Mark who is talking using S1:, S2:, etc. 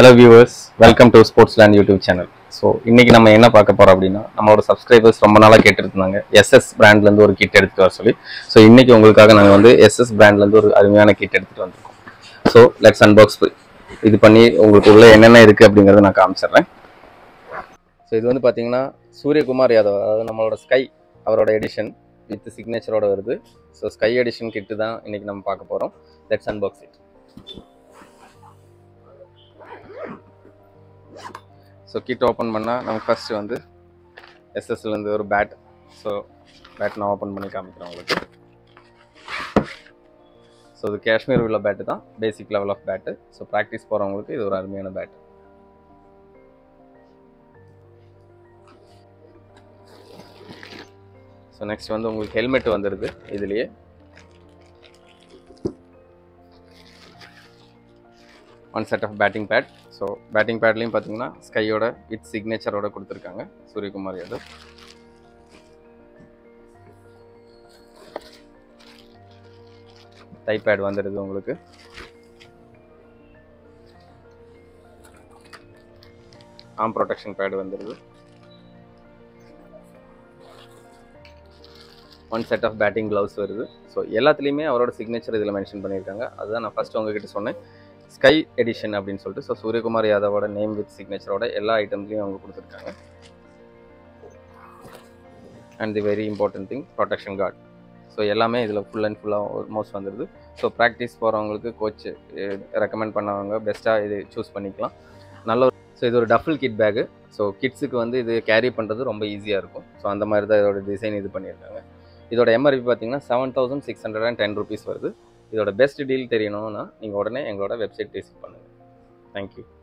S1: hello viewers welcome to sports land YouTube channel so இன்னைக்கு நம்ம என்ன பார்க்க போறோம் அப்படின்னா நம்மளோட சப்ஸ்கிரைபர்ஸ் ரொம்ப நாளாக கேட்டுட்டு இருந்தாங்க எஸ்எஸ் பிராண்ட்லேருந்து ஒரு கிட் எடுத்துட்டு வர சொல்லி ஸோ இன்னைக்கு உங்களுக்காக நாங்கள் வந்து எஸ்எஸ் பிராண்ட்லேருந்து ஒரு அருமையான கிட் எடுத்துட்டு வந்திருக்கோம் ஸோ லெட்ஸ் அன்பாக்ஸ் இது பண்ணி உங்களுக்கு உள்ள என்னென்ன இருக்குது அப்படிங்கிறத நான் காமிச்சிடுறேன் ஸோ இது வந்து பார்த்தீங்கன்னா சூரியகுமார் யாதவ் அதாவது நம்மளோட ஸ்கை அவரோட எடிஷன் வித் சிக்னேச்சரோட வருது ஸோ ஸ்கை எடிஷன் கிட்டு தான் இன்னைக்கு நம்ம பார்க்க போகிறோம் let's unbox it so kit open பண்ணால் நம்ம ஃபஸ்ட்டு வந்து எஸ்எஸ்லேருந்து ஒரு பேட் ஸோ பேட் நான் ஓப்பன் பண்ணி காமிக்கிறேன் உங்களுக்கு ஸோ இது காஷ்மீர் உள்ள பேட்டு தான் basic level of pad so practice போகிறவங்களுக்கு இது ஒரு அருமையான பேட் ஸோ நெக்ஸ்ட் வந்து உங்களுக்கு ஹெல்மெட் வந்துடுது இதுலேயே one set of batting pad so batting பேட்லேயும் பார்த்தீங்கன்னா ஸ்கையோட இட் சிக்னேச்சரோட கொடுத்துருக்காங்க சூரியகுமார் யாதவ் டை பேட் வந்துடுது உங்களுக்கு ஆம் ப்ரொடெக்ஷன் பேட் வந்துடுது one set of batting gloves வருது ஸோ எல்லாத்துலேயுமே அவரோட சிக்னேச்சர் இதில் மென்ஷன் பண்ணியிருக்காங்க அதுதான் நான் ஃபஸ்ட் உங்ககிட்ட சொன்னேன் ஸ்கை எடிஷன் அப்படின்னு சொல்லிட்டு ஸோ சூரியகுமார் யாதவோட நேம் வித் சிக்னேச்சரோட எல்லா ஐட்டம்ஸ்லையும் அவங்க கொடுத்துருக்காங்க and the very important thing protection guard so எல்லாமே இதில் ஃபுல் அண்ட் ஃபுல்லாக ஆல்மோஸ்ட் வந்துடுது ஸோ ப்ராக்டிஸ் போகிறவங்களுக்கு கோச் ரெக்கமெண்ட் பண்ணவங்க பெஸ்ட்டாக இது சூஸ் பண்ணிக்கலாம் நல்ல ஒரு ஸோ இது ஒரு டஃபில் கிட் பேக்கு ஸோ கிட்ஸுக்கு வந்து இது கேரி பண்ணுறது ரொம்ப ஈஸியாக இருக்கும் ஸோ அந்த மாதிரி தான் இதோட டிசைன் இது பண்ணியிருக்காங்க இதோட எம்ஆர்பி பார்த்தீங்கன்னா seven thousand six hundred and ten rupees வருது இதோட பெஸ்ட் டீல் தெரியணும்னா நீங்கள் உடனே எங்களோட வெப்சைட் விசிட் பண்ணுங்கள் தேங்க்யூ